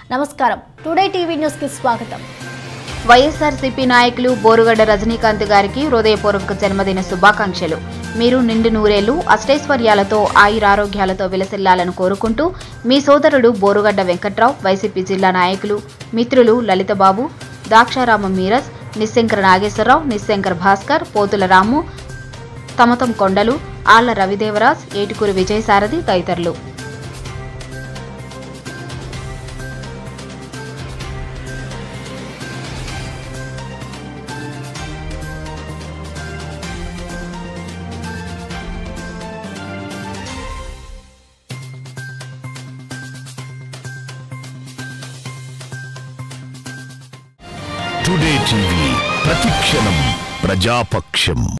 నమస్కారం today TV news కి స్వాగతం వైఎస్ఆర్సీపీ నాయకులు బోరుగడ్డ రజనీకాంత్ గారికి హృదయపూర్వక జన్మదిన శుభాకాంక్షలు మీరు నిండు నూరేళ్లు అష్టైశ్వర్యాలతో ఆయురారోగ్యాలతో విలసిల్లాలని కోరుకుంటూ మీ సోదరుడు బోరుగడ్డ వెంకట్రావు వైసీపీ జిల్లా నాయకులు మిత్రులు లలితబాబు దాక్షారామ మీరజ్ నిస్శంకర నాగేశ్వరరావు నిస్శంకర భాస్కర్ పోతుల రాము తమతం కొండలు ఆళ్ల రవిదేవరాజ్ ఏటుకూరు విజయసారథి తదితరులు టుడే టీవీ ప్రతిక్షణం ప్రజాపక్షం